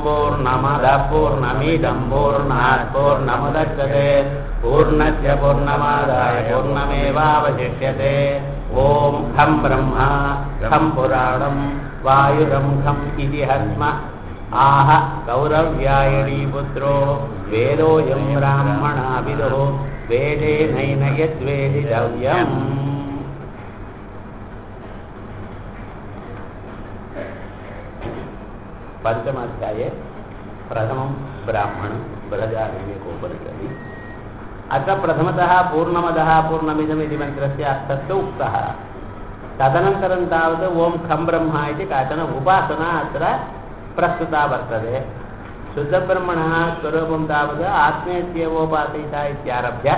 पूर्णमदः पूर्णमिदम् पूर्णात् पूर्णमुदच्यते पूर्णस्य पूर्णमादाय पूर्णमेवावशिष्यते ॐ खं ब्रह्मा खं पुराणम् वायुरं खम् इति हस्म आह कौरव्यायणीपुत्रो वेदोऽयं ब्राह्मणाविदो वेदेनैन यद्वेदितव्यम् पञ्चमाध्याये प्रथमं ब्राह्मणं बृहदारण्यकोपनिषदि अत्र प्रथमतः पूर्णमदः पूर्णमिदमिति मन्त्रस्य अर्थस्य उक्तः तदनन्तरं तावत् ओं खं ब्रह्म इति काचन उपासना अत्र प्रस्तुता वर्तते शुद्धब्रह्मणः स्वरूपं तावत् आत्मेत्येवोपासयिता इत्यारभ्य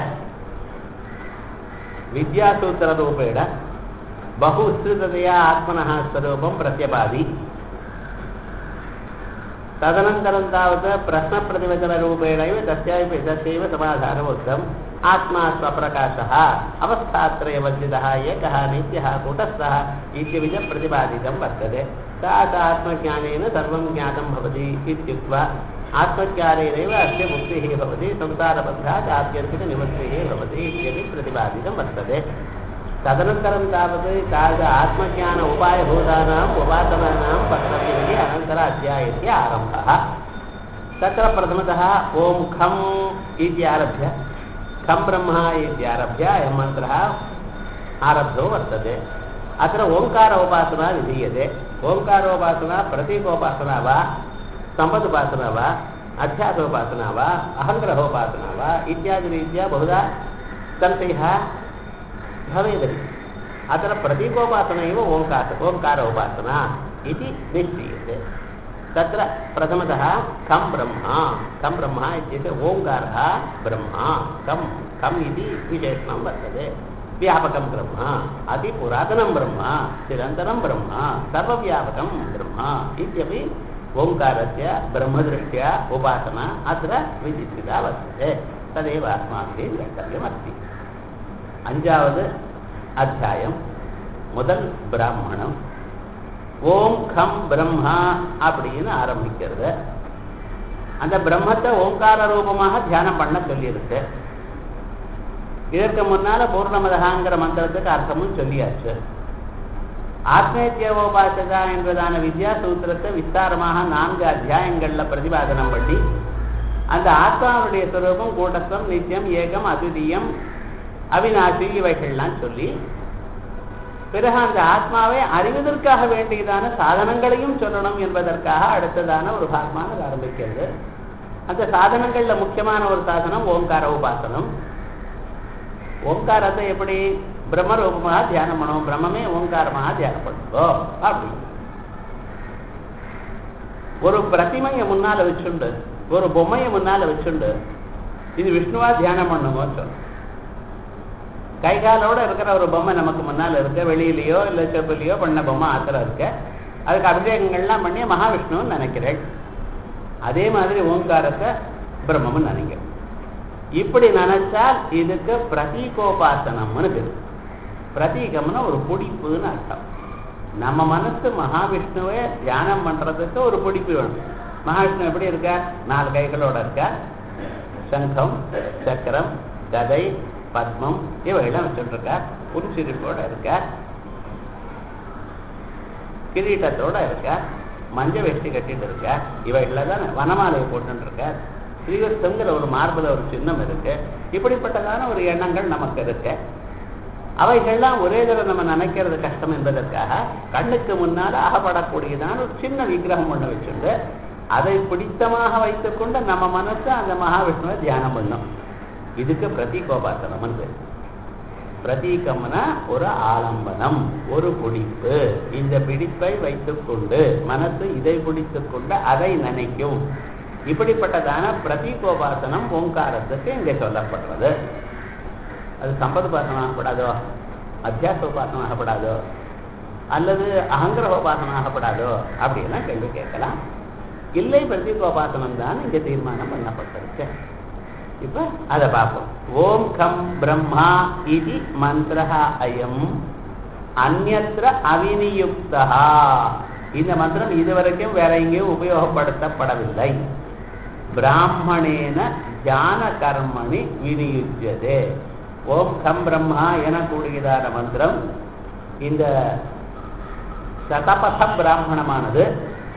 विद्यासूत्ररूपेण बहु विस्तृततया आत्मनः स्वरूपं प्रत्यपादि तदनन्तरं तावत् प्रश्नप्रतिवचनरूपेणैव तस्यापि तस्यैव समाधानमुक्तम् आत्मा स्वप्रकाशः अवस्थात्रयवर्जितः एकः नित्यः कूटस्थः इत्यविध प्रतिपादितं वर्तते सा च आत्मज्ञानेन सर्वं ज्ञातं भवति इत्युक्त्वा आत्मज्ञानेनैव अस्य मुक्तिः भवति संसारबन्धात् आत्यन्तिकनिवृत्तिः भवति इत्यपि प्रतिपादितं वर्तते तदनन्तरं तावत् तादृश आत्मज्ञान उपायभूतानाम् उपासनानां वक्तव्यमिति अनन्तर अध्यायस्य आरम्भः तत्र प्रथमतः ॐ खम् इति आरभ्य खं ब्रह्म इत्यारभ्य अयं मन्त्रः आरब्धो वर्तते अत्र ओङ्कार उपासना विधीयते ओङ्कारोपासना प्रतीकोपासना वा सम्पदुपासना वा अध्यासोपासना वा अहङ्ग्रहोपासना वा इत्यादिरीत्या बहुधा संशयः भवेदपि अत्र प्रतीकोपासना एव ओङ्कार ओङ्कार उपासना इति निश्चीयते तत्र प्रथमतः खं ब्रह्म खं ब्रह्म इत्यस्य ओङ्कारः ब्रह्म कं कम् इति विशेषणं वर्तते व्यापकं ब्रह्म अतिपुरातनं ब्रह्म चिरन्तनं ब्रह्म सर्वव्यापकं ब्रह्म इत्यपि ओङ्कारस्य ब्रह्मदृष्ट्या उपासना अत्र विचित्रिता वर्तते तदेव अस्माभिः द्रष्टव्यमस्ति அஞ்சாவது அத்தியாயம் முதல் பிராமணம் ஓம் கம் பிரம்மா அப்படின்னு ஆரம்பிக்கிறது அந்த பிரம்மத்தை ஓங்கார ரூபமாக தியானம் பண்ண சொல்லியிருக்கு இதற்கு முன்னால பூர்ணமதகாங்கிற மந்திரத்துக்கு அர்த்தமும் சொல்லியாச்சு ஆத்மேத்தியோபாசகா என்பதான வித்யா சூத்திரத்தை விஸ்தாரமாக நான்கு அத்தியாயங்கள்ல பிரதிபாதனம் பண்ணி அந்த ஆத்மாவுடைய சுரூபம் கூட்டஸ்தம் நித்தியம் ஏகம் அதிதீயம் அவிநாசி இவைகள்லாம் சொல்லி பிறகு அந்த ஆத்மாவை அறிவதற்காக வேண்டியதான சாதனங்களையும் சொல்லணும் என்பதற்காக அடுத்ததான ஒரு பாகமானது ஆரம்பிக்கிறது அந்த சாதனங்கள்ல முக்கியமான ஒரு சாதனம் ஓங்கார உபாசனம் ஓங்காரத்தை எப்படி பிரம்மரூபமாக தியானம் பண்ணுவோம் பிரம்மமே ஓங்காரமாக தியானம் பண்ணுவோம் அப்படி ஒரு பிரதிமையை முன்னால வச்சுண்டு ஒரு பொம்மையை முன்னால வச்சுண்டு இது விஷ்ணுவா தியானம் பண்ணுவோம் சொல்லும் கை காலோட இருக்கிற ஒரு பொம்மை நமக்கு முன்னால் இருக்க வெளியிலையோ இல்லை செப்பிலையோ பண்ண பொம்மை ஆத்திரம் இருக்க அதுக்கு அபிஷேகங்கள்லாம் பண்ணி மகாவிஷ்ணுன்னு நினைக்கிறேன் அதே மாதிரி ஓங்காரத்தை பிரம்மம்னு நினைக்கிறேன் இப்படி நினைச்சால் இதுக்கு பிரதீகோபாசனம்னு பேர் பிரதீகம்னா ஒரு பிடிப்புன்னு அர்த்தம் நம்ம மனசு மகாவிஷ்ணுவை தியானம் பண்றதுக்கு ஒரு பிடிப்பு வேணும் மகாவிஷ்ணு எப்படி இருக்க நாலு கைகளோட இருக்க சங்கம் சக்கரம் கதை பத்மம் இவையெல்லாம் வச்சுட்டு இருக்க புன்சிரிப்போட இருக்க கிரீட்டத்தோட இருக்க மஞ்ச வெட்டி கட்டிட்டு இருக்க இவைகளில் தான் வனமாலையை போட்டு இருக்க ஸ்ரீவஸ்தங்கிற ஒரு மார்பில் ஒரு சின்னம் இருக்கு இப்படிப்பட்டதான ஒரு எண்ணங்கள் நமக்கு இருக்கு அவைகள்லாம் ஒரே தடவை நம்ம நினைக்கிறது கஷ்டம் என்பதற்காக கண்ணுக்கு முன்னால் அகப்படக்கூடியதான ஒரு சின்ன விக்கிரகம் ஒன்று வச்சுட்டு அதை பிடித்தமாக வைத்துக்கொண்டு நம்ம மனசு அந்த மகாவிஷ்ணுவை தியானம் பண்ணும் இதுக்கு பிரதீகோபாசனம் பேர் பிரதீகம்னா ஒரு ஆலம்பனம் ஒரு பிடிப்பு இந்த பிடிப்பை வைத்துக்கொண்டு மனசு இதை பிடித்துக்கொண்டு அதை நினைக்கும் இப்படிப்பட்டதான பிரதீகோபாசனம் ஓங்காரத்துக்கு இங்கே சொல்லப்படுறது அது சம்பதுபாசனம் ஆகப்படாதோ அத்தியாச உபாசனம் ஆகப்படாதோ அல்லது அகங்கிரகோபாசனம் ஆகப்படாதோ அப்படின்லாம் கேள்வி கேட்கலாம் இல்லை பிரதீகோபாசனம் தான் இங்கே தீர்மானம் பண்ணப்பட்டிருக்கு இப்ப அதை பார்ப்போம் ஓம் கம் பிரம்மா இது மந்திர அயம் அந்நத்திர அவினியுக்தா இந்த மந்திரம் இதுவரைக்கும் வேற எங்கேயும் உபயோகப்படுத்தப்படவில்லை பிராமணேன ஜான கர்மணி வினியுஜதே ஓம் கம் பிரம்மா எனக்கூடியதான மந்திரம் இந்த சதபத பிராமணமானது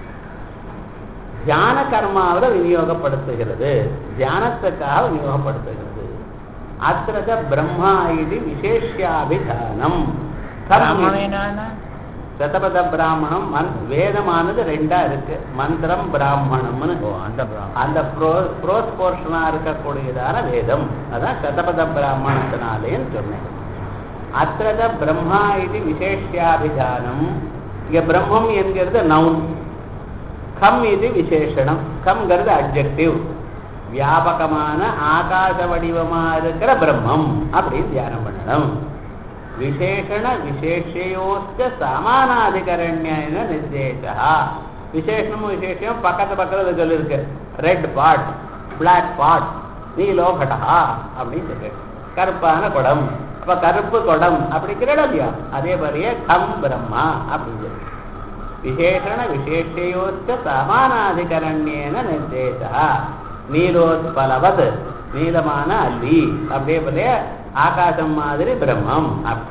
தியான கர்மாவில் விநியோகப்படுத்துகிறது தியானத்துக்காக விநியோகப்படுத்துகிறது அத்திரத பிரம்மா இது விசேஷாபிதானம் பிராமணேனான சதபத பிராமணம் மந் வேதமானது ரெண்டா இருக்கு மந்திரம் பிராமணம்னு ஓ அந்த பிராமணன் அந்த ப்ரோஸ் போர்ஷனா இருக்கக்கூடியதான வேதம் அதான் சதபத பிராமணத்தினாலேன்னு சொன்னேன் அத்திரத பிரம்மா இது விசேஷாபிதானம் இங்க பிரம்மம் என்கிறது நவுன் கம் இது விசேஷணம் கம்ங்கிறது அப்ஜெக்டிவ் வியாபகமான ஆகாச வடிவமா இருக்கிற பிரம்மம் அப்படின்னு தியானம் பண்ணணும் விசேஷண விசேஷயோஸ்த சமானாதிகரண்யன நிர்தேசா விசேஷமும் விசேஷம் பக்கத்து பக்கத்தில் சொல்லியிருக்கு ரெட் பாட் பிளாக் பாட் நீலோகடா அப்படின்னு சொல்லி கருப்பான குடம் அப்ப கருப்பு குடம் அப்படிங்கிற இடம் இல்லையா அதே மாதிரியே கம் பிரம்மா அப்படின்னு சொல்லி விசேஷண விசேஷயோஸ்த சமானாதிகரண்யன நிர்தேசா நீலோத்பலவத் நீலமான அல்லி அப்படியே போல ஆகாசம் மாதிரி பிரம்மம்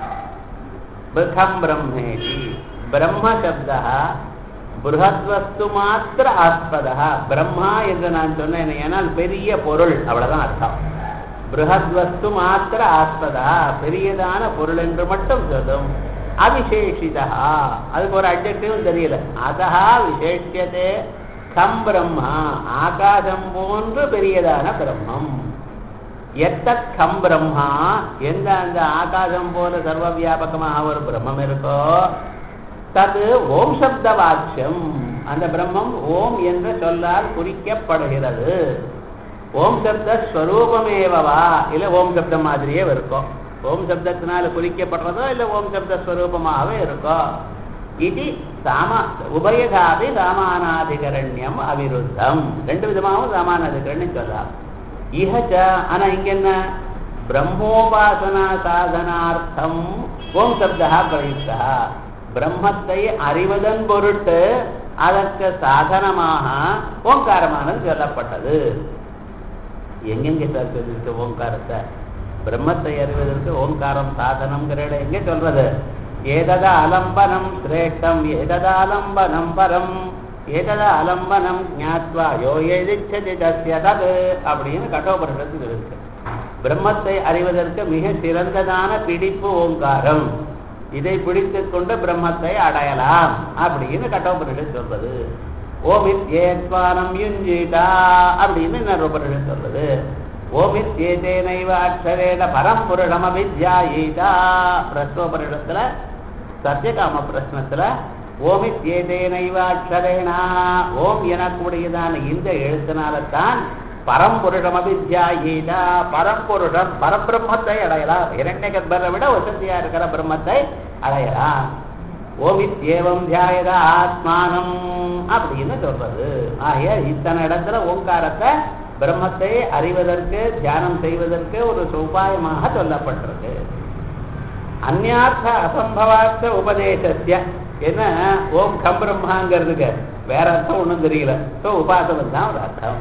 பிருகம் பிரம்மேதி பிரம்ம சப்தா பிருகத்வஸ்து மாத்திர ஆஸ்பதா பிரம்மா என்று நான் சொன்னேன் ஏன்னால் பெரிய பொருள் அவ்வளவுதான் அர்த்தம் பிருகத்வஸ்து மாத்திர ஆஸ்பதா பெரியதான பொருள் என்று மட்டும் சொல்லும் அவிசேஷிதா அதுக்கு ஒரு அப்ஜெக்டிவும் தெரியல அதா விசேஷியதே கம் பிரம்மா ஆகாசம் போன்று பெரியதான பிரம்மம் எத்தத் கம் பிரம்மா எந்த அந்த ஆகாசம் போல சர்வ வியாபகமாக ஒரு பிரம்மம் இருக்கோ தது ஓம் சப்த வாக்கியம் அந்த பிரம்மம் ஓம் என்ற சொல்லால் குறிக்கப்படுகிறது ஓம் சப்த ஸ்வரூபமேவவா இல்ல ஓம் சப்தம் மாதிரியே இருக்கும் ஓம் சப்தத்தினால குறிக்கப்படுறதோ இல்ல ஓம் சப்த ஸ்வரூபமாகவே இருக்கோ இது சாம உபயதாபி சாமானாதிகரண்யம் அவிருத்தம் ரெண்டு விதமாகவும் சாமானாதிகரண்யம் சொல்லலாம் இஹச்ச ஆனா இங்க என்ன பிரம்மோபாசனா சாதனார்த்தம் ஓம் சப்தா பிரயுக்தா பிரம்மத்தை அறிவதன் பொருட்டு அதற்கு சாதனமாக ஓங்காரமானது சொல்லப்பட்டது எங்கெங்க சார் சொல்லிருக்கு ஓங்காரத்தை பிரம்மத்தை அறிவதற்கு ஓங்காரம் சாதனம்ங்கிற இடம் எங்க சொல்றது ஏதத அலம்பனம் சிரேஷ்டம் ஏதத அலம்பனம் பரம் ஏதத அலம்பனம் ஞாத்வா யோ எதிச்சதி தஸ்ய தது அப்படின்னு கட்டோபரிஷத்து இருக்கு பிரம்மத்தை அறிவதற்கு மிக சிறந்ததான பிடிப்பு ஓங்காரம் இதை பிடித்துக் கொண்டு பிரம்மத்தை அடையலாம் அப்படின்னு கட்டோபரிஷத்து சொல்றது ஓமித் ஏத்வானம் யுஞ்சிதா அப்படின்னு இன்னொரு உபனிஷத் சொல்றது ஓமித் ஏதேனைவ அக்ஷரேன பரம்புருடம் அவித்யாயீதா பிரஸ்னோபனிடத்துல சத்தியகாம பிரஸ்னத்துல ஓமித் ஏதேனைவ அக்ஷரேனா ஓம் எனக்கூடியதான இந்த எழுத்தினால்தான் பரம்புருஷம் அவித்யாயீதா பரம்புருஷம் பரபிரம்மத்தை அடையலாம் இரண்ய கர்ப்பரை விட வசதியா இருக்கிற பிரம்மத்தை அடையலாம் ஓமித் ஏவம் தியாயத ஆத்மானம் அப்படின்னு சொல்றது ஆகிய இத்தனை இடத்துல ஓங்காரத்தை பிரம்மத்தை அறிவதற்கு தியானம் செய்வதற்கு ஒரு உபாயமாக சொல்லப்பட்டிருக்கு அந்நார்த்த அசம்பவார்த்த உபதேசத்திய என்ன ஓம் கம் பிரம்மாங்கிறதுக்கு வேற அர்த்தம் ஒன்றும் தெரியல ஸோ உபாசனம் தான் ஒரு அர்த்தம்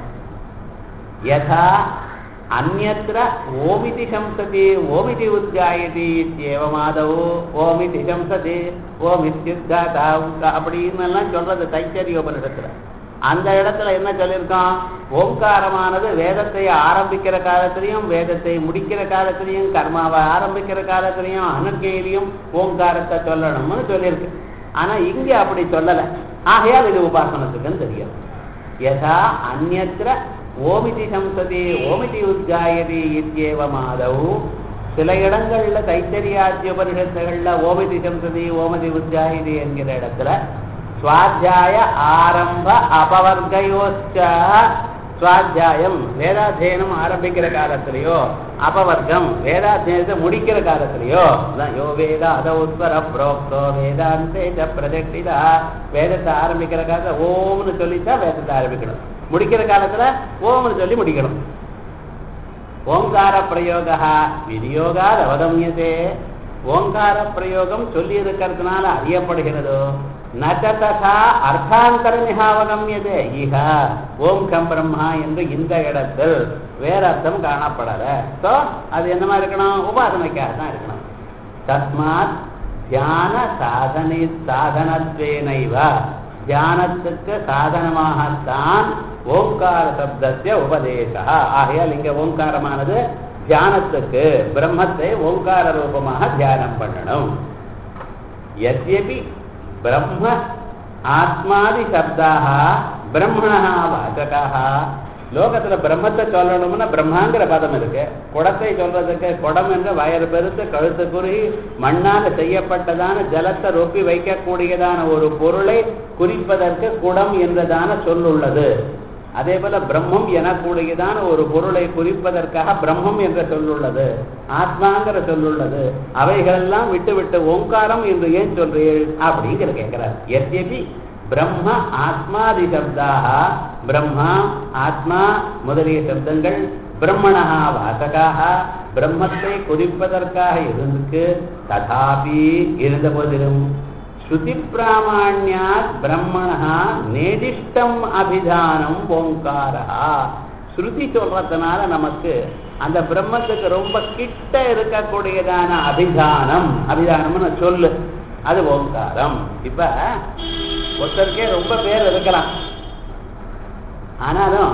யதா அந்நத்திர ஓமிதி சம்சதி ஓமிதி உத்காயதி இத்தியேவமாதவோ ஓமிதி சம்சதி ஓமித்யுத்காதா அப்படின்னு எல்லாம் சொல்றது தைத்தரியோபனிடத்துல அந்த இடத்துல என்ன சொல்லியிருக்கோம் ஓங்காரமானது வேதத்தை ஆரம்பிக்கிற காலத்திலையும் வேதத்தை முடிக்கிற காலத்திலையும் கர்மாவை ஆரம்பிக்கிற காலத்திலையும் அனுக்கையிலையும் ஓங்காரத்தை சொல்லணும்னு சொல்லியிருக்கு ஆனா இங்க அப்படி சொல்லல ஆகையால் இது உபாசனத்துக்குன்னு தெரியும் யதா அந்நத்திர ஓமிதி சம்சதி ஓமிதி உத்காயதி இத்தியேவ மாதவ் சில இடங்கள்ல தைத்தரியாத்திய உபனிஷத்துகள்ல ஓமிதி சம்சதி ஓமதி உத்காயதி என்கிற இடத்துல சுவாத்தியாய ஆரம்ப அபவர்கயோச்ச சுவாத்தியாயம் வேதாத்தியனம் ஆரம்பிக்கிற காலத்திலேயோ அபவர்க்கம் வேதாத்தியனத்தை முடிக்கிற காலத்திலேயோ அதான் யோ வேத அத உத்வர புரோக்தோ வேதாந்தே பிரதிஷ்டிதா வேதத்தை ஆரம்பிக்கிற காலத்துல ஓம்னு சொல்லித்தான் வேதத்தை ஆரம்பிக்கணும் முடிக்கிற காலத்துல ஓம்னு சொல்லி முடிக்கணும் ஓங்கார பிரயோகா விநியோகாத் அவதமியதே ஓங்கார பிரயோகம் சொல்லி இருக்கிறதுனால அறியப்படுகிறதோ நச்ச ததா அர்த்தாந்தரமிகாவகமியதே இஹ ஓம் கம் பிரம்மா என்று இந்த இடத்தில் வேற அர்த்தம் காணப்படல சோ அது என்னமா இருக்கணும் உபாசனைக்காக தான் இருக்கணும் தஸ்மாத் தியான சாதனை சாதனத்வேனைவ தியானத்துக்கு சாதனமாகத்தான் ஓங்கார சப்தத்திய உபதேசா ஆகையால் இங்க ஓங்காரமானது தியானத்துக்கு பிரம்மத்தை ஓங்கார ரூபமாக தியானம் பண்ணணும் यद्यपि ब्रह्म ஆத்மாதி சப்தாக பிரம்மணா வாசகாக லோகத்துல பிரம்மத்தை சொல்லணும்னா பிரம்மாங்கிற பதம் இருக்கு குடத்தை சொல்றதுக்கு குடம் என்ற வயறு பெருத்து கழுத்து குறுகி மண்ணால் செய்யப்பட்டதான ஜலத்தை ரொப்பி வைக்கக்கூடியதான ஒரு பொருளை குறிப்பதற்கு குடம் என்றதான சொல்லுள்ளது அதே போல பிரம்மம் எனக்கூடியதான ஒரு பொருளை குறிப்பதற்காக பிரம்மம் என்ற சொல்லுள்ளது ஆத்மாங்கிற சொல்லுள்ளது அவைகளெல்லாம் விட்டு விட்டு ஓங்காரம் என்று ஏன் சொல்றீள் அப்படிங்கிற கேட்கிறார் எத்யபி பிரம்ம ஆத்மாதி சப்தாக பிரம்மா ஆத்மா முதலிய சப்தங்கள் பிரம்மணா வாசகாக பிரம்மத்தை குறிப்பதற்காக இருக்கு ததாபி இருந்த போதிலும் ஸ்ருதி பிராமணியாத் பிரம்மணா நேதிஷ்டம் அபிதானம் ஓங்காரா ஸ்ருதி சொல்றதுனால நமக்கு அந்த பிரம்மத்துக்கு ரொம்ப கிட்ட இருக்கக்கூடியதான அபிதானம் அபிதானம்னு சொல்லு அது ஓங்காரம் இப்ப ஒருத்தருக்கே ரொம்ப பேர் இருக்கலாம் ஆனாலும்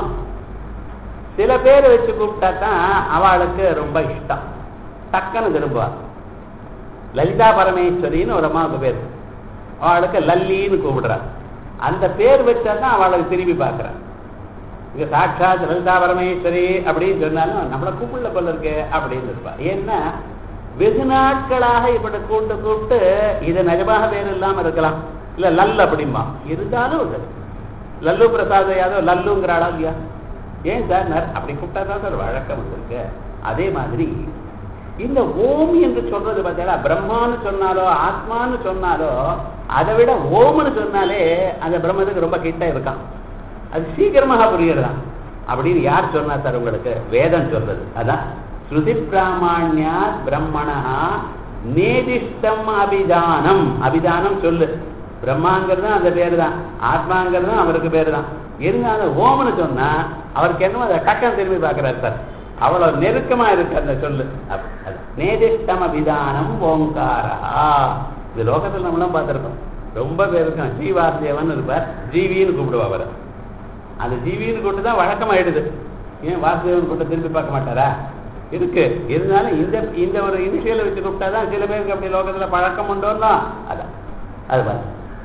சில பேர் வச்சு கூப்பிட்டா தான் அவளுக்கு ரொம்ப இஷ்டம் டக்குன்னு திரும்புவார் லலிதா பரமேஸ்வரின்னு ஒரு அம்மாவுக்கு பேர் அவளுக்கு லல்லின்னு கூப்பிடுறான் அந்த பேர் வச்சா தான் அவளுக்கு திரும்பி பார்க்குறான் இங்க சாட்சாத் லலிதா பரமேஸ்வரி அப்படின்னு சொன்னாலும் நம்மளை கூப்பிடல போல இருக்கு அப்படின்னு இருப்பா ஏன்னா வெகு நாட்களாக இப்படி கூப்பிட்டு கூப்பிட்டு இது நிஜமாக பேர் இல்லாம இருக்கலாம் இல்ல லல் அப்படிம்பா இருந்தாலும் அது லல்லு பிரசாத் யாதவ் லல்லுங்கிறாளா இல்லையா ஏன் சார் நர் அப்படி கூப்பிட்டா தான் சார் வழக்கம் இருக்கு அதே மாதிரி இந்த ஓம் என்று சொல்றது பார்த்தீங்களா பிரம்மான்னு சொன்னாலோ ஆத்மான்னு சொன்னாலோ அதை விட ஓம்னு சொன்னாலே அந்த பிரம்மத்துக்கு ரொம்ப கிட்ட இருக்கான் அது சீக்கிரமாக புரியுறதான் அப்படின்னு யார் சொன்னா சார் உங்களுக்கு வேதம் சொல்றது அதான் ஸ்ருதி பிராமணியா பிரம்மணா நேதிஷ்டம் அபிதானம் அபிதானம் சொல்லு பிரம்மாங்கிறது அந்த பேரு தான் ஆத்மாங்கிறது அவருக்கு பேரு தான் இருந்தாலும் ஓம்னு சொன்னா அவருக்கு என்னமோ அதை டக்கம் திரும்பி பார்க்கிறார் சார் அவ்வளவு நெருக்கமா இருக்கு அந்த சொல்லு நேதிஷ்டம் அபிதானம் ஓங்காரா இது லோகத்தில் நம்மளும் பார்த்திருக்கோம் ரொம்ப பேர் இருக்கான் ஜீவாசேவன் இருப்பார் ஜீவின்னு கூப்பிடுவா அவர் அந்த ஜீவின்னு கூப்பிட்டு தான் வழக்கமாயிடுது ஏன் வாசுதேவன் கூப்பிட்டு திரும்பி பார்க்க மாட்டாரா இருக்கு இருந்தாலும் இந்த இந்த ஒரு இனிஷியலை வச்சு கூப்பிட்டா தான் சில பேருக்கு அப்படி லோகத்துல பழக்கம் உண்டோன்னா அதான் அது பாரு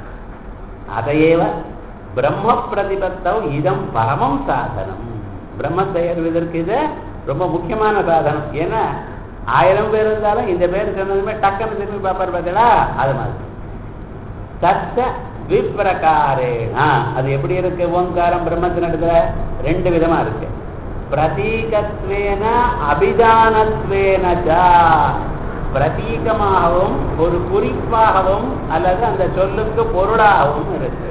அதையேவ பிரம்ம பிரதிபத்தம் இதம் பரமம் சாதனம் பிரம்மத்தை அறிவதற்கு இது ரொம்ப முக்கியமான சாதனம் ஏன்னா ஆயிரம் பேர் இருந்தாலும் இந்த பேர் சொன்னதுமே டக்குன்னு திரும்பி பார்ப்பார் பார்த்தீங்களா அது மாதிரி தத்த விப்ரகாரேனா அது எப்படி இருக்கு ஓங்காரம் பிரம்மத்தின் இடத்துல ரெண்டு விதமா இருக்கு பிரதீகத்வேன அபிதானத்வேனஜா பிரதீகமாகவும் ஒரு குறிப்பாகவும் அல்லது அந்த சொல்லுக்கு பொருளாகவும் இருக்கு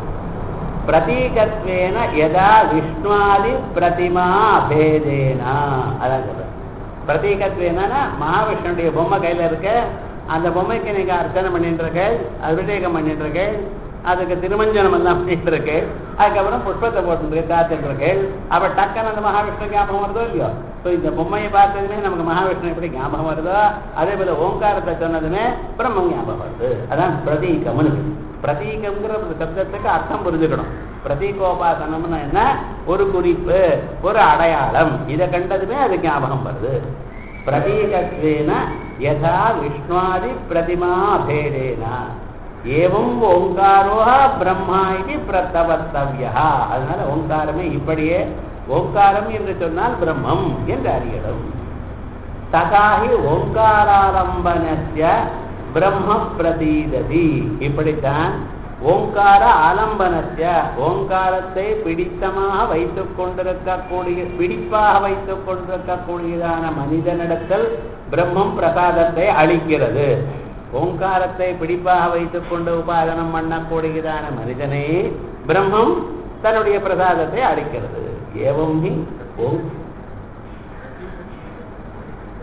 பிரதீகத்வேன யதா விஷ்ணுவாதி பிரதிமா அபேதேனா அதான் சொல்றேன் பிரதீகத்வேனா மகாவிஷ்ணுடைய பொம்மை கையில இருக்கு அந்த பொம்மைக்கு நீங்க அர்ச்சனை பண்ணிட்டு இருக்க அபிஷேகம் பண்ணிட்டு இருக்க அதுக்கு திருமஞ்சனம் எல்லாம் பண்ணிட்டு இருக்கு அதுக்கப்புறம் புஷ்பத்தை போட்டு காத்துட்டு இருக்கு அப்ப டக்குன்னு அந்த மகாவிஷ்ணு ஞாபகம் வருதோ இல்லையோ ஸோ இந்த பொம்மையை பார்த்ததுமே நமக்கு மகாவிஷ்ணு எப்படி ஞாபகம் வருதோ அதே போல ஓங்காரத்தை சொன்னதுமே பிரம்மம் ஞாபகம் வருது அதான் பிரதீகம்னு பிரதீகம்ங்கிற ஒரு சப்தத்துக்கு அர்த்தம் புரிஞ்சுக்கணும் பிரதீகோபாசனம்னு என்ன ஒரு குறிப்பு ஒரு அடையாளம் இதை கண்டதுமே அது ஞாபகம் வருது பிரதீகத்வேன யதா விஷ்ணுவாதி பிரதிமா பேடேனா ஏவம் ஓங்காரோ பிரம்மா இது பிரத்தவத்தவியா அதனால ஓங்காரமே இப்படியே ஓங்காரம் என்று சொன்னால் பிரம்மம் என்று அறியணும் ததாகி ஓங்காராலம்பனஸ்ய பிரம்ம பிரதீததி இப்படித்தான் ஓங்கார ஆலம்பனஸ்ய ஓங்காரத்தை பிடித்தமாக வைத்துக் கொண்டிருக்கக்கூடிய பிடிப்பாக வைத்துக் கொண்டிருக்கக்கூடியதான மனிதனிடத்தில் பிரம்மம் பிரசாதத்தை அளிக்கிறது ஓங்காரத்தை பிடிப்பாக வைத்துக் கொண்டு உபாதனம் பண்ணக்கூடியதான மனிதனை பிரம்மம் தன்னுடைய பிரசாதத்தை அளிக்கிறது ஏவம் ஹி ஓம்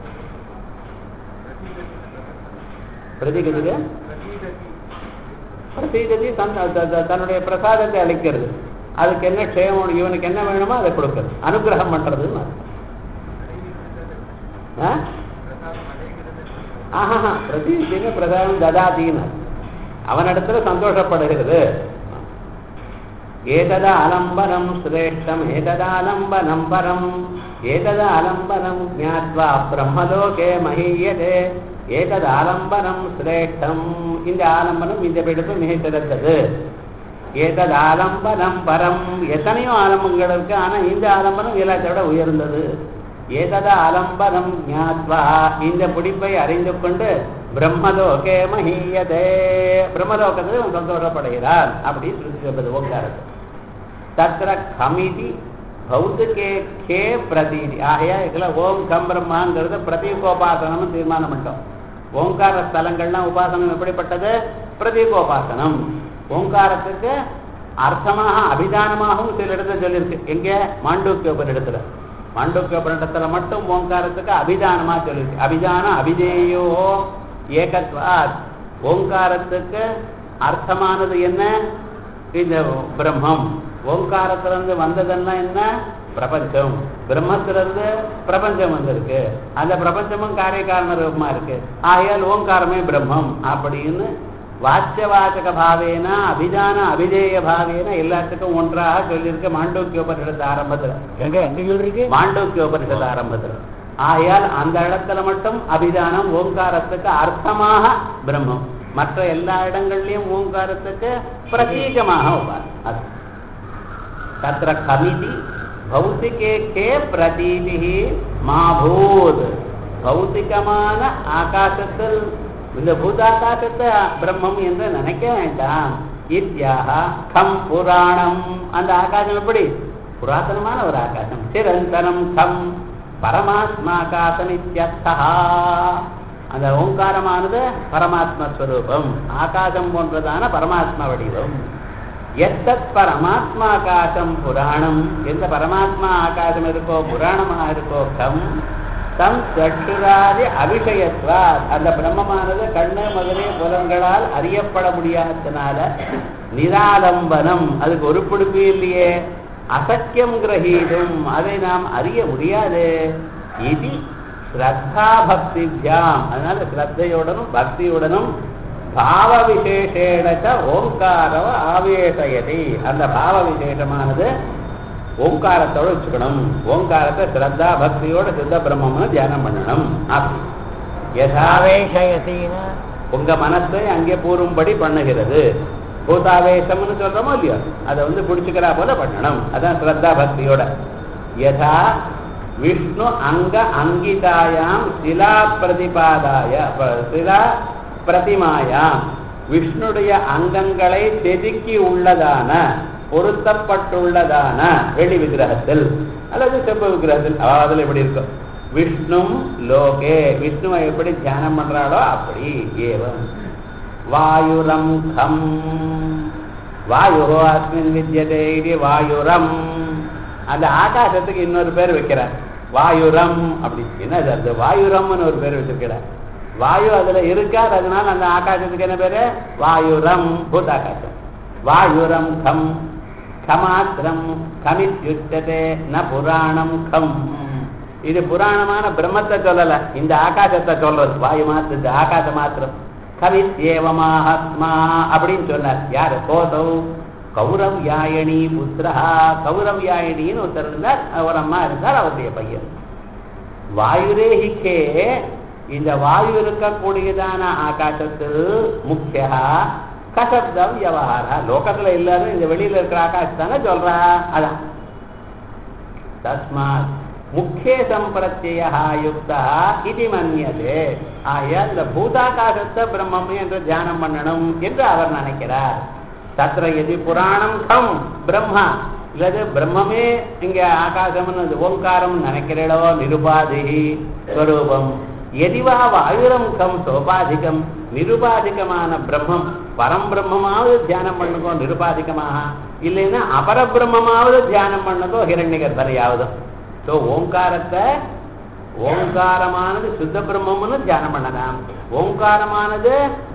பிரதிகதுக்கு பிரசீதத்தை தன் த- த- தன்னுடைய பிரசாதத்தை அளிக்கிறது அதுக்கு என்ன க்ஷேமம் இவனுக்கு என்ன வேணுமோ அதை கொடுக்கறது அனுகிரகம் பண்றதுன்னு அர்த்தம். ஆ? ஆஹா பிரசீதின்னு பிரசாதம் ததாதின்னு அர்த்தம். அவனிடத்துல சந்தோஷப்படுகிறது ஏததாலம்பனம் சிரேஷ்டம் ஏததாலம்பனம் பரம் ஏததாலம்பனம் ஞாத்வா பிரம்மலோகே மஹீயதே ஏததாலம்பனம் சிரேஷ்டம் இந்த ஆலம்பனம் இந்த பிடிப்பு மிக சிறந்தது ஏதது ஆலம்பனம் பரம் எத்தனையோ ஆலம்பங்கள் இருக்கு ஆனா இந்த ஆலம்பனம் எல்லாத்தை விட உயர்ந்தது ஏதத ஆலம்பனம் ஞாத்வா இந்த பிடிப்பை அறிந்து கொண்டு பிரம்மலோகே மஹீயதே பிரம்மலோகத்தில் இவன் சந்தோஷப்படுகிறான் அப்படின்னு சொல்லி சொல்றது ஓங்காரத்தை தத்திர கமிதி பௌத்திகே கே பிரதீதி ஆகையா இதுல ஓம் கம் பிரம்மாங்கிறது பிரதீகோபாசனம்னு தீர்மானம் பண்ணிட்டோம் ஓங்கார ஸ்தலங்கள்லாம் உபாசனம் எப்படிப்பட்டது பிரதீகோபாசனம் ஓங்காரத்துக்கு அர்த்தமாக அபிதானமாகவும் சில இடத்துல சொல்லியிருக்கு எங்க மாண்டூக்கிய உபநிடத்துல மாண்டூக்கிய உபநிடத்துல மட்டும் ஓங்காரத்துக்கு அபிதானமா சொல்லியிருக்கு அபிதானம் அபிதேயோ ஏகத்வாத் ஓங்காரத்துக்கு அர்த்தமானது என்ன இந்த பிரம்மம் ஓங்காரத்திலிருந்து வந்ததெல்லாம் என்ன பிரபஞ்சம் பிரம்மத்திலிருந்து பிரபஞ்சம் வந்திருக்கு அந்த பிரபஞ்சமும் காரியகாரண ரூபமா இருக்கு ஆகையால் ஓங்காரமே பிரம்மம் அப்படின்னு வாச்சியவாச்சக பாவேன அபிதான அபிதேய பாவேன எல்லாத்துக்கும் ஒன்றாக சொல்லியிருக்கு மாண்டூக்கிய உபனிஷத்து ஆரம்பத்துல எங்க எங்க சொல்றீங்க மாண்டூக்கிய உபனிஷத்து ஆரம்பத்துல ஆகையால் அந்த இடத்துல மட்டும் அபிதானம் ஓங்காரத்துக்கு அர்த்தமாக பிரம்மம் மற்ற எல்லா இடங்கள்லயும் ஓங்காரத்துக்கு பிரதீகமாக உபாசம் அது தத்திர கமிதி பௌத்திகே கே பிரதீதி மாபூத் பௌத்திகமான ஆகாசத்தில் இந்த பூதாகாசத்தை பிரம்மம் என்று நினைக்க வேண்டாம் இத்தியாக கம் புராணம் அந்த ஆகாசம் எப்படி புராதனமான ஒரு ஆகாசம் சிரந்தனம் கம் பரமாத்மாகாசம் இத்தியர்த்தா அந்த ஓங்காரமானது பரமாத்ம ஸ்வரூபம் ஆகாசம் போன்றதான பரமாத்மா வடிவம் எத்தத் பரமாத்மாகாசம் புராணம் எந்த பரமாத்மா ஆகாசம் இருக்கோ புராணமாக இருக்கோ கம் தம் சற்றுராதி அபிஷயத்வா அந்த பிரம்மமானது கண்ணு முதலிய புலன்களால் அறியப்பட முடியாததுனால நிராலம்பனம் அதுக்கு ஒரு பிடிப்பு இல்லையே அசக்கியம் கிரகீதும் அதை நாம் அறிய முடியாது இது ஸ்ரத்தா பக்திபியாம் அதனால ஸ்ரத்தையுடனும் பக்தியுடனும் பாவ விசேஷேனச்ச ஓங்காரவ ஆவேசயதி அந்த பாவ விசேஷமானது ஓங்காரத்தோட வச்சுக்கணும் ஓங்காரத்தை ஸ்ரத்தா பக்தியோட சித்த பிரம்மம்னு தியானம் பண்ணணும் அப்படி யதா ஆவேசயத்தின்னா உங்க மனசை அங்கே பூரும்படி பண்ணுகிறது பூதாவேசம்னு சொல்றோமோ இல்லையோ அதை வந்து பிடிச்சுக்கிறா போல பண்ணணும் அதான் ஸ்ரத்தா பக்தியோட யதா விஷ்ணு அங்க அங்கிதாயாம் சிலா பிரதிபாதாய ப- சிலா பிரதிமாயாம் விஷ்ணுடைய அங்கங்களை செதுக்கி உள்ளதான பொருத்தப்பட்டுள்ளதான வெளி விக்கிரகத்தில் அல்லது செப்பு விக்கிரகத்தில் அதில் எப்படி இருக்கும் விஷ்ணும் லோகே விஷ்ணுவை எப்படி தியானம் பண்றாளோ அப்படி ஏவம் வாயுரம் கம் வாயு அஸ்மின் வித்யதே இது வாயுரம் அந்த ஆகாசத்துக்கு இன்னொரு பேர் வைக்கிறார் வாயுரம் அப்படி என்னது அந்த வாயுரம்னு ஒரு பேர் வச்சிருக்கிறார் வாயு அதுல இருக்காது அதனால அந்த ஆகாசத்துக்கு என்ன பேரு வாயுரம் பூதாகாசம் வாயுரம் கம் கமாத்திரம் கமித்யுச்சதே ந புராணம் கம் இது புராணமான பிரம்மத்தை சொல்லல இந்த ஆகாசத்தை சொல்றது வாயு மாத்திரம் இந்த ஆகாச மாத்திரம் கவித் ஏவமாஹத்மா அப்படின்னு சொன்னார் யாரு கோசௌ கௌரவ் யாயணி புத்திரஹா கௌரவ் யாயணின்னு ஒருத்தர் இருந்தார் ஒரு அம்மா இருந்தார் அவருடைய பையன் வாயுரேஹிக்கே இந்த வாயு இருக்கக்கூடியதான ஆகாசத்தில் முக்கியா கசப்தம் வியவஹாரா லோகத்துல இல்லாத இந்த வெளியில இருக்கிற ஆகாசத்தானே சொல்றா அதான் தஸ்மாத் முக்கிய சம்பிரத்யா யுக்தா இது மன்னியதே ஆயா இந்த பூதாகாசத்தை பிரம்மம் என்று தியானம் பண்ணணும் என்று அவர் நினைக்கிறார் தத்திர எதி புராணம் கம் பிரம்மா இல்லது பிரம்மமே இங்க ஆகாசம்னு ஓங்காரம் நினைக்கிறீடோ நிருபாதி ஸ்வரூபம் எதிவா வாயுரம் கம் சோபாதிகம் நிருபாதிகமான பிரம்மம் பரம்பிரம்மமாவது தியானம் பண்ணுங்கோ நிருபாதிகமாக இல்லைன்னா அபரபிரம்மமாவது தியானம் பண்ணுங்கோ ஹிரண்யகர்தனையாவது ஸோ ஓங்காரத்தை ஓங்காரமானது சுத்த பிரம்மம்னு தியானம் பண்ணலாம் ஓங்காரமானது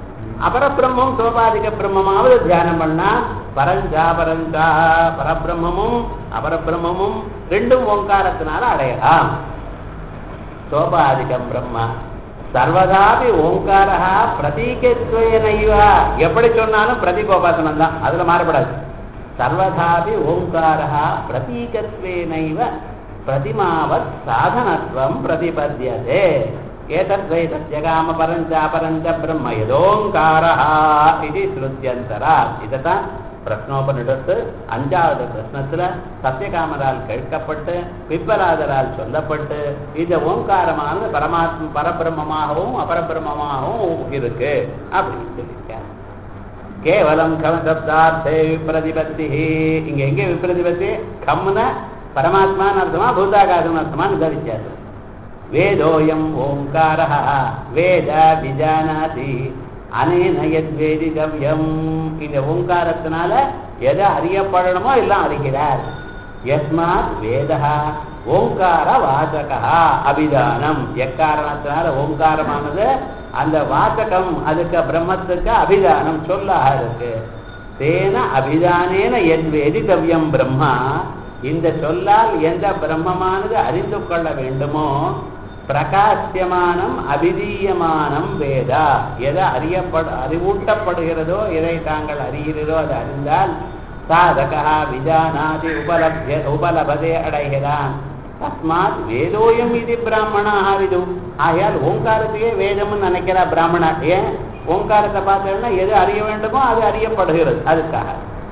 அபரபிரம்மம் சோபாதிக பிரம்மமாவது தியானம் பண்ணா பரஞ்சா பரஞ்சா பரபிரம்மமும் அபரபிரம்மமும் ரெண்டும் ஓங்காரத்தினால அடையலாம் சோபாதிகம் பிரம்ம சர்வதாபி ஓங்காரா பிரதீகத்வேனைவ எப்படி சொன்னாலும் பிரதீகோபாசனம் தான் அதுல மாறுபடாது சர்வதாபி ஓங்காரா பிரதீகத்வேனைவ பிரதிமாவத் சாதனத்துவம் பிரதிபத்தியதே ஏதத்வை தத்யகாம பரஞ்சா பரஞ்ச பிரம்ம யதோங்காரா இது ஸ்ருத்தியந்தரா இதுதான் பிரஷ்னோபனிடத்து அஞ்சாவது பிரश्னத்துல சத்தியகாமரால் கேட்கப்பட்டு பிப்பலாதரால் சொல்லப்பட்டு இந்த ஓங்காரமானது பரமாத்ம பரபிரம்மமாகவும் அபரபிரம்மமாகவும் இருக்கு அப்படின்னு சொல்லியிருக்கார் கேவலம் கம் சப்தார்த்தே விப்ரதிபத்தி இங்க எங்க விப்ரதிபத்தி கம்ன பரமாத்மான்னு அர்த்தமா பூதாகாசம் அர்த்தமான்னு இந்த வித்தியாசம் வேதோயம் ஓங்கார வேத விஜானாதி அனேன யத்வேதிதவ்யம் இந்த ஓங்காரத்தினால எதை அறியப்படணுமோ எல்லாம் அறிகிறார் யஸ்மாத் வேதா ஓங்கார வாசகா அபிதானம் எக்காரணத்தினால ஓங்காரமானது அந்த வாசகம் அதுக்கு பிரம்மத்துக்கு அபிதானம் சொல்லாக இருக்கு தேன அபிதானேன எத் வேதிதவ்யம் பிரம்மா இந்த சொல்லால் எந்த பிரம்மமானது அறிந்து கொள்ள வேண்டுமோ பிரகாசியமானம் அபிதீயமானம் வேதா எதை அறியப்பட அறிவூட்டப்படுகிறதோ எதை தாங்கள் அறிகிறதோ அதை அறிந்தால் சாதகா விஜானாதி உபலப்ய உபலபதே அடைகிறான் தஸ்மாத் வேதோயம் இது பிராமணாக விது ஆகையால் ஓங்காரத்தையே வேதம்னு நினைக்கிறா பிராமணா ஏன் ஓங்காரத்தை பார்த்தோம்னா எது அறிய வேண்டுமோ அது அறியப்படுகிறது அதுக்காக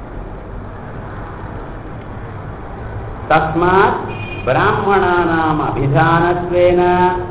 தஸ்மாத் பிராமணானாம் அபிதானத்வேன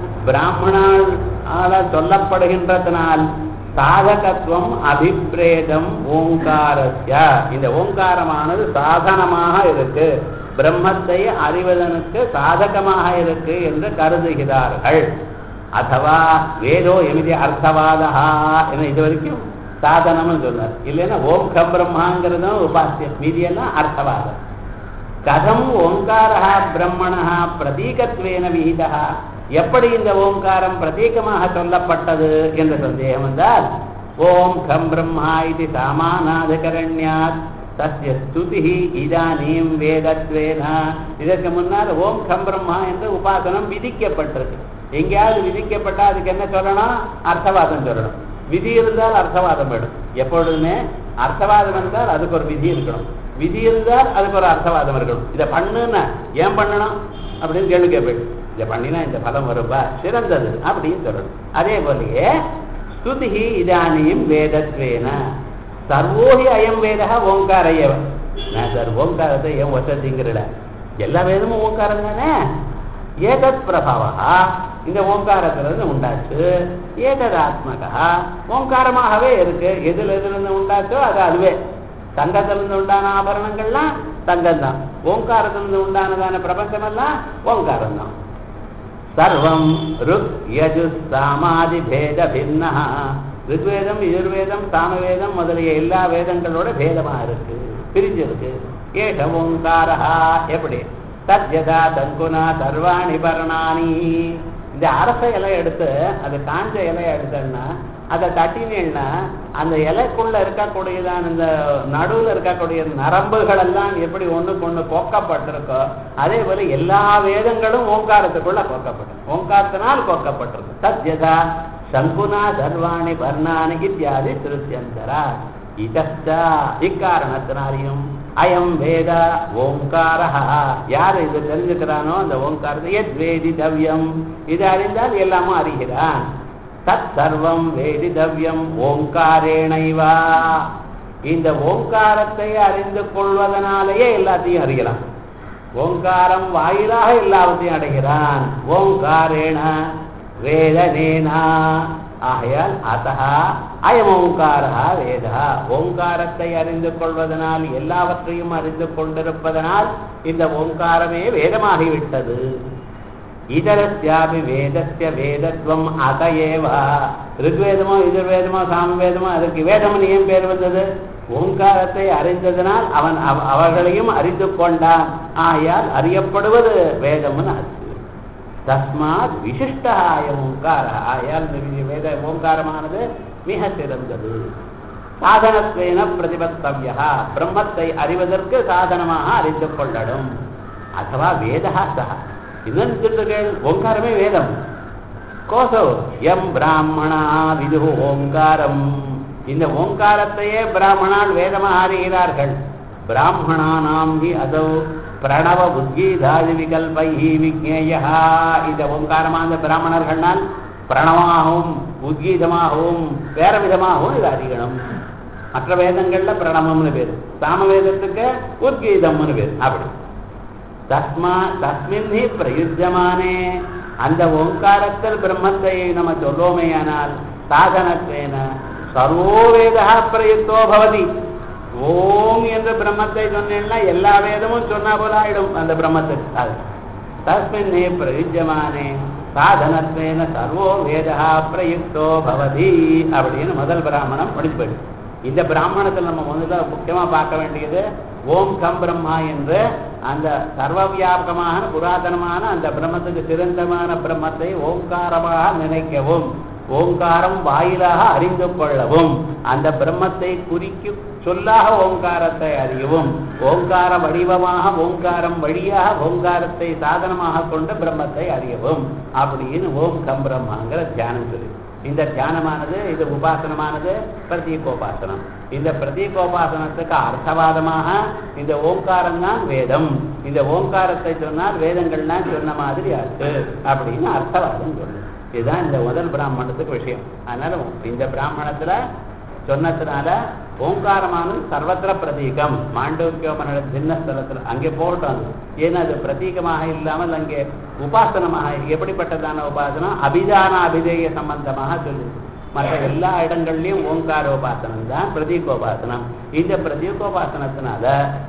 பிராமணால சொல்லப்படுகின்றதனால் சாதகத்துவம் அபிப்பிரேதம் ஓங்காரஸ்ய இந்த ஓங்காரமானது சாதனமாக இருக்கு பிரம்மத்தை அறிவதனுக்கு சாதகமாக இருக்கு என்று கருதுகிறார்கள் அதுவா வேதோ எமிதி அர்த்தவாதா என இது வரைக்கும் சாதனம்னு சொன்னார் இல்லைன்னா ஓம் கம் பிரம்மாங்கிறதும் உபாசியம் மீதியெல்லாம் அர்த்தவாதம் கதம் ஓங்காரா பிரம்மணா பிரதீகத்வேன விகிதா எப்படி இந்த ஓங்காரம் பிரதீகமாக சொல்லப்பட்டது என்ற சந்தேகம் வந்தால் ஓம் கம் பிரம்மா இது சாமானாதிகரண்யாத் தஸ்ய ஸ்துதி இதானீம் வேதத்வேன இதற்கு முன்னால் ஓம் கம் பிரம்மா என்ற உபாசனம் விதிக்கப்பட்டிருக்கு எங்கேயாவது விதிக்கப்பட்டா அதுக்கு என்ன சொல்லணும் அர்த்தவாதம் சொல்லணும் விதி இருந்தால் அர்த்தவாதம் வேணும் எப்பொழுதுமே அர்த்தவாதம் இருந்தால் அதுக்கு ஒரு விதி இருக்கணும் விதி இருந்தால் அதுக்கு ஒரு அர்த்தவாதம் இருக்கணும் இதை பண்ணுன்னா ஏன் பண்ணணும் அப்படின்னு கேள்வி கேட்பேன் இதை பண்ணினா இந்த பலம் வரும்பா சிறந்தது அப்படின்னு சொல்லணும் அதே போலயே ஸ்துதி இதானியும் வேதத்வேன சர்வோஹி அயம் வேதா ஓங்கார ஏவ நான் சார் ஓங்காரத்தை ஏன் வசதிங்கிறல எல்லா வேதமும் ஓங்காரம் தானே ஏதத் பிரபாவா இந்த ஓங்காரத்திலிருந்து உண்டாச்சு ஏததாத்மகா ஓங்காரமாகவே இருக்கு எதுல எதுல உண்டாச்சோ அது அதுவே தங்கத்திலிருந்து உண்டான ஆபரணங்கள்லாம் தங்கம் தான் ஓங்காரத்திலிருந்து உண்டானதான பிரபஞ்சம் எல்லாம் ஓங்காரம் தான் சர்வம் ருக் யஜு சாமாதி பேத பின்னா ருக்வேதம் யஜுர்வேதம் சாமவேதம் முதலிய எல்லா வேதங்களோட பேதமா இருக்கு பிரிஞ்சிருக்கு ஏஷ ஓங்காரா எப்படி சத்யதா தங்குனா சர்வாணி பரணானி இந்த அரச இலை எடுத்து அது காஞ்ச இலையை எடுத்தேன்னா அதை தட்டினேன்னா அந்த இலைக்குள்ள இருக்கக்கூடியதான் இந்த நடுவில் இருக்கக்கூடிய நரம்புகள் எல்லாம் எப்படி ஒண்ணுக்கு ஒண்ணு கோக்கப்பட்டிருக்கோ அதே போல எல்லா வேதங்களும் ஓங்காரத்துக்குள்ள கோக்கப்பட்டிருக்கு ஓங்காரத்தினால் கோக்கப்பட்டிருக்கு சத்யதா சங்குனா சர்வாணி வர்ணானி இத்தியாதி திருத்தியந்தரா இதச்சா இக்காரணத்தினாலையும் அயம் வேத ஓங்கார யார் இது தெரிஞ்சுக்கிறானோ அந்த ஓங்காரத்தை எத் வேதிதவ்யம் இது அறிந்தால் எல்லாமும் அறிகிறான் தத் சர்வம் வேதிதவ்யம் ஓங்காரேணைவா இந்த ஓங்காரத்தை அறிந்து கொள்வதனாலேயே எல்லாத்தையும் அறியலாம் ஓங்காரம் வாயிலாக எல்லாவற்றையும் அடைகிறான் ஓங்காரேண வேதனேனா ஆகையால் அத்தா அயம் ஓங்காரா வேதா ஓங்காரத்தை அறிந்து கொள்வதனால் எல்லாவற்றையும் அறிந்து கொண்டிருப்பதனால் இந்த ஓங்காரமே வேதமாகிவிட்டது இதரஸ்யாபி வேதஸ்ய வேதத்துவம் அதையேவா ருக்வேதமோ எதிர்வேதமோ சாமவேதமோ அதுக்கு வேதம் ஏன் பேர் வந்தது ஓங்காரத்தை அறிந்ததனால் அவன் அவ- அவர்களையும் அறிந்து கொண்டான் ஆயால் அறியப்படுவது வேதம்னு ஆச்சு தஸ்மாத் விசிஷ்டாய ஓங்கார ஆயால் இந்த வேத ஓங்காரமானது மிக சிறந்தது சாதனத்வேன பிரதிபத்தவியா பிரம்மத்தை அறிவதற்கு சாதனமாக அறிந்து கொள்ளணும் அதுவா வேதா சக இன்னும் சொல்லுங்கள் ஓங்காரமே வேதம் கோசோ எம் பிராமணா விது ஓங்காரம் இந்த ஓங்காரத்தையே பிராமணால் வேதமாக அறிகிறார்கள் பிராமணானாம் ஹி அதோ பிரணவ உத்கீதாதி விகல்பைஹி விக்னேயா இந்த ஓங்காரமான பிராமணர்கள்னால் பிரணவமாகவும் உத்கீதமாகவும் வேற விதமாகவும் இது அறியணும் மற்ற வேதங்கள்ல பிரணவம்னு பேரு சாம வேதத்துக்கு உத்கீதம்னு பேரு அப்படி தஸ்மா தஸ்மின் ஹி பிரயுஜமானே அந்த ஓங்காரத்தில் பிரம்மத்தை நம்ம சொல்லுவோமேயானால் சாதனத்தேன சர்வோ வேதா பிரயுக்தோ பவதி ஓம் என்று பிரம்மத்தை சொன்னேன்னா எல்லா வேதமும் சொன்னா போல ஆயிடும் அந்த பிரம்மத்துக்கு அது தஸ்மின் ஹி பிரயுஜமானே சாதனத்வேன சர்வோ வேதா பிரயுக்தோ பவதி அப்படின்னு முதல் பிராமணம் முடிச்சு போயிடும் இந்த பிராமணத்தில் நம்ம முதல்ல முக்கியமா பார்க்க வேண்டியது ஓம் கம் பிரம்மா என்று அந்த சர்வ வியாபகமான புராதனமான அந்த பிரம்மத்துக்கு சிறந்தமான பிரம்மத்தை ஓங்காரமாக நினைக்கவும் ஓங்காரம் வாயிலாக அறிந்து கொள்ளவும் அந்த பிரம்மத்தை குறிக்கும் சொல்லாக ஓங்காரத்தை அறியவும் ஓங்கார வடிவமாக ஓங்காரம் வழியாக ஓங்காரத்தை சாதனமாக கொண்டு பிரம்மத்தை அறியவும் அப்படின்னு ஓம் கம் பிரம்மாங்கிற தியானம் சொல்லி இந்த தியானமானது இது உபாசனமானது பிரதீகோபாசனம் இந்த பிரதீகோபாசனத்துக்கு அர்த்தவாதமாக இந்த ஓங்காரம் தான் வேதம் இந்த ஓங்காரத்தை சொன்னால் வேதங்கள்லாம் சொன்ன மாதிரி ஆச்சு அப்படின்னு அர்த்தவாதம் சொல்லு இதுதான் இந்த முதல் பிராமணத்துக்கு விஷயம் அதனால இந்த பிராமணத்துல சொன்னதுனால ஓங்காரமானது சர்வத்திர பிரதீகம் மாண்டவியோமனோட தின்னஸ்தலத்தில் அங்கே போகட்டும் அது ஏன்னா அது பிரதீகமாக இல்லாமல் அங்கே உபாசனமாக எப்படிப்பட்டதான உபாசனம் அபிதான அபிதேய சம்பந்தமாக சொல்லுது மற்ற எல்லா இடங்கள்லையும் ஓங்கார உபாசனம் தான் பிரதீகோபாசனம் இந்த பிரதீகோபாசனத்தினால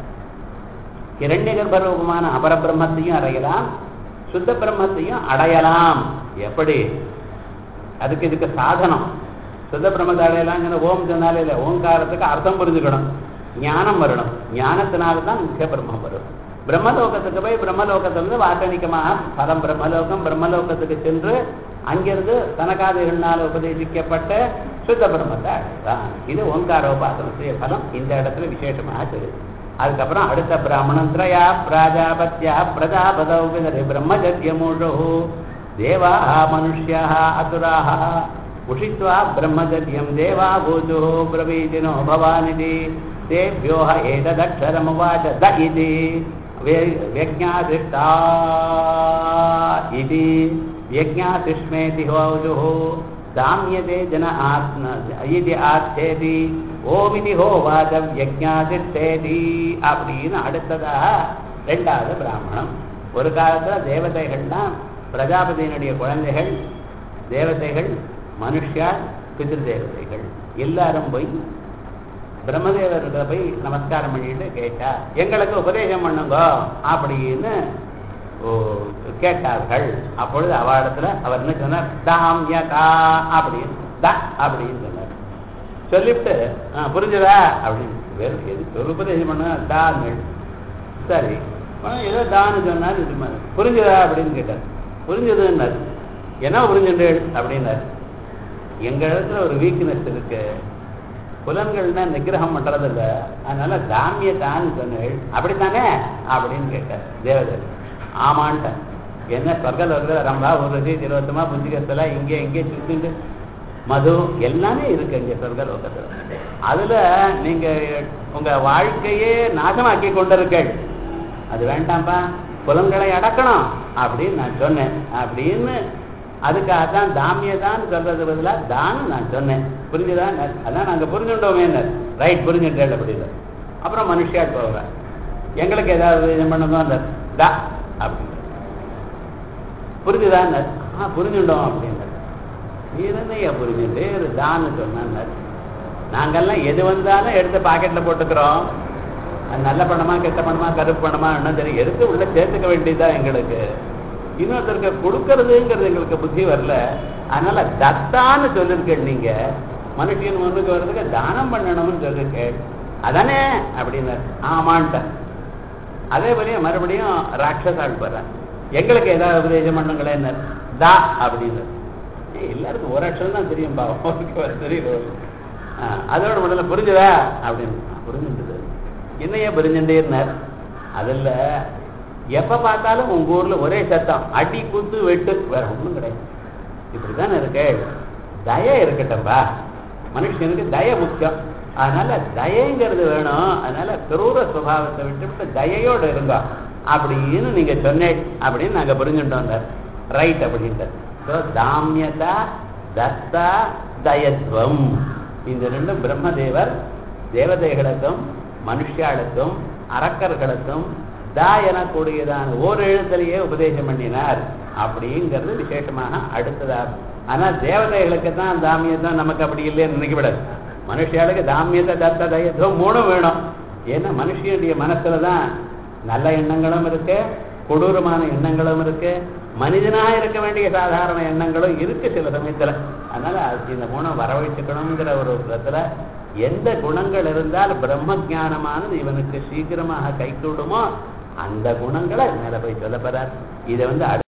இரண்ய கர்ப்பரூபமான அபரபிரம்மத்தையும் அடையலாம் சுத்த பிரம்மத்தையும் அடையலாம் எப்படி அதுக்கு இதுக்கு சாதனம் சுத்த பிரம்மத்தை அடையலாங்கிற ஓம் சொன்னாலே இல்லை ஓங்காரத்துக்கு அர்த்தம் புரிஞ்சுக்கணும் ஞானம் வரணும் ஞானத்தினால தான் முக்கிய பிரம்மம் வரும் பிரம்மலோகத்துக்கு போய் பிரம்மலோகத்திலிருந்து வாசனிகமாக பரம் பிரம்மலோகம் பிரம்மலோகத்துக்கு சென்று அங்கிருந்து தனக்காதிகள்னால உபதேசிக்கப்பட்ட சுத்த பிரம்மத்தை அடையலாம் இது ஓங்காரோபாசனத்துடைய பலம் இந்த இடத்துல விசேஷமாக தெரியுது அதுக்கப்புறம் அடுத்த பிராமணம் திரயா பிராஜாபத்யா பிரஜாபதௌ விதரி பிரம்மஜத்யமூஷோ தேவா மனுஷ்யா அசுராः உஷித்வா பிரம்மஜத்யம் தேவா பூஜோ பிரவீதினோ பவானிதி தேभ्यो ह एतदक्षरमुवाच द इति व्यज्ञासिष्टा इति व्यज्ञासिष्मेति होजुः சாமியதே ஜன ஆத்ம இது ஆச்சேதி ஓமிதி ஹோவாத வியஜாதிஷ்டேதி அப்படின்னு அடுத்ததாக ரெண்டாவது பிராமணம் ஒரு காலத்துல தேவதைகள்லாம் பிரஜாபதியினுடைய குழந்தைகள் தேவதைகள் மனுஷா பிதிரு தேவதைகள் எல்லாரும் போய் பிரம்மதேவர்கிட்ட போய் நமஸ்காரம் பண்ணிட்டு கேட்டா எங்களுக்கு உபதேசம் பண்ணுங்க அப்படின்னு கேட்டார்கள் அப்பொழுது அவளிடத்துல அவர் என்ன சொன்னார் தாம்யகா அப்படின்னு த அப்படின்னு சொன்னார் சொல்லிவிட்டு புரிஞ்சதா அப்படின்னு வேறு எது உபதேசம் பண்ண தாங்கள் சரி ஏதோ தான்னு சொன்னார் இது மாதிரி புரிஞ்சதா அப்படின்னு கேட்டார் புரிஞ்சதுன்னார் என்ன புரிஞ்சுட்டேள் அப்படின்னார் எங்க இடத்துல ஒரு வீக்னஸ் இருக்கு புலன்கள்னா நிகிரகம் பண்றதில்ல அதனால தாமியதான்னு சொன்னேள் அப்படித்தானே அப்படின்னு கேட்டார் தேவதர் ஆமான்ட்டேன் என்ன சொர்க்கலோகத்தில் ரம்பா உருதி திருவத்தமா புஞ்சிகத்துல இங்கே இங்கே சுத்திட்டு மது எல்லாமே இருக்கு இங்க சொர்க்கலோகத்தில் அதுல நீங்க உங்க வாழ்க்கையே நாசமாக்கி கொண்டிருக்கள் அது வேண்டாம்ப்பா புலன்களை அடக்கணும் அப்படின்னு நான் சொன்னேன் அப்படின்னு அதுக்காக தான் தாமியதான் சொல்றது பதிலாக தான் நான் சொன்னேன் புரிஞ்சுதா அதான் நாங்கள் புரிஞ்சுட்டோமே ரைட் புரிஞ்சுட்டேன் அப்படின்னு அப்புறம் மனுஷியா போகிறேன் எங்களுக்கு ஏதாவது இது பண்ணணும் அந்த தா அப்படின்னு புரிஞ்சுதான் ஆ புரிஞ்சுட்டோம் அப்படின்னு நீரனையா புரிஞ்சுட்டு ஒரு தான்னு சொன்னார் நாங்கெல்லாம் எது வந்தாலும் எடுத்து பாக்கெட்ல போட்டுக்கிறோம் அது நல்ல பணமா கெட்ட பணமா கருப்பு பணமா என்ன தெரியும் எடுத்து உள்ள சேர்த்துக்க வேண்டியதுதான் எங்களுக்கு இன்னொருத்தருக்கு கொடுக்கறதுங்கிறது எங்களுக்கு புத்தி வரல அதனால தத்தான்னு சொல்லிருக்கேன் நீங்க மனுஷன் முன்னுக்கு வர்றதுக்கு தானம் பண்ணணும்னு சொல்லிருக்கேன் அதானே அப்படின்னு ஆமான்ட்டேன் அதே போலயே மறுபடியும் ராட்சசாள் போடுறேன் எங்களுக்கு ஏதாவது உபதேசம் பண்ணுங்களேன்னு தா அப்படின்னு ஏய், எல்லாருக்கும் ஒரு அக்ஷரம் தான் தெரியும் பாவம் அவருக்கு தெரியல ஆ, அதோட முதல்ல புரிஞ்சுதா அப்படின்னு "ஆ, புரிஞ்சுது என்னையா புரிஞ்சுட்டேன்னார் அதில் எப்ப பார்த்தாலும் உங்க ஊர்ல ஒரே சத்தம் அடி குத்து வெட்டு வேற ஒண்ணும் கிடையாது இப்படித்தானே இருக்கு தய இருக்கட்டும்பா மனுஷனுக்கு தய முக்கியம் அதனால தயங்கிறது வேணும் அதனால கிரூர சுபாவத்தை விட்டுவிட்டு தயையோட இருங்க அப்படின்னு நீங்க சொன்னேன் அப்படின்னு நாங்க புரிஞ்சுட்டோம் ரைட் அப்படின்ட்டு So, தாமியதா தத்தா தயத்வம் இந்த ரெண்டும் பிரம்மதேவர் தேவதைகளுக்கும் மனுஷாளுக்கும் அரக்கர்களுக்கும் தா எனக்கூடியதான ஓர் எழுத்திலேயே உபதேசம் பண்ணினார் அப்படிங்கிறது விசேஷமாக அடுத்ததா ஆனா தேவதைகளுக்கு தான் தாமியத்தான் நமக்கு அப்படி இல்லைன்னு நினைக்கப்படாது மனுஷியாளுக்கு தாமியத்தை தத்த தயத்துவம் மூணும் வேணும் ஏன்னா மனுஷனுடைய மனசுல தான் நல்ல எண்ணங்களும் இருக்கு கொடூரமான எண்ணங்களும் இருக்கு மனிதனாக இருக்க வேண்டிய சாதாரண எண்ணங்களும் இருக்கு சில சமயத்துல அதனால அது இந்த குணம் வரவழைச்சுக்கணுங்கிற ஒரு விதத்துல எந்த குணங்கள் இருந்தால் பிரம்ம ஞானமானது இவனுக்கு சீக்கிரமாக கைகூடுமோ அந்த குணங்களை மேல போய் சொல்ல போறார் இதை வந்து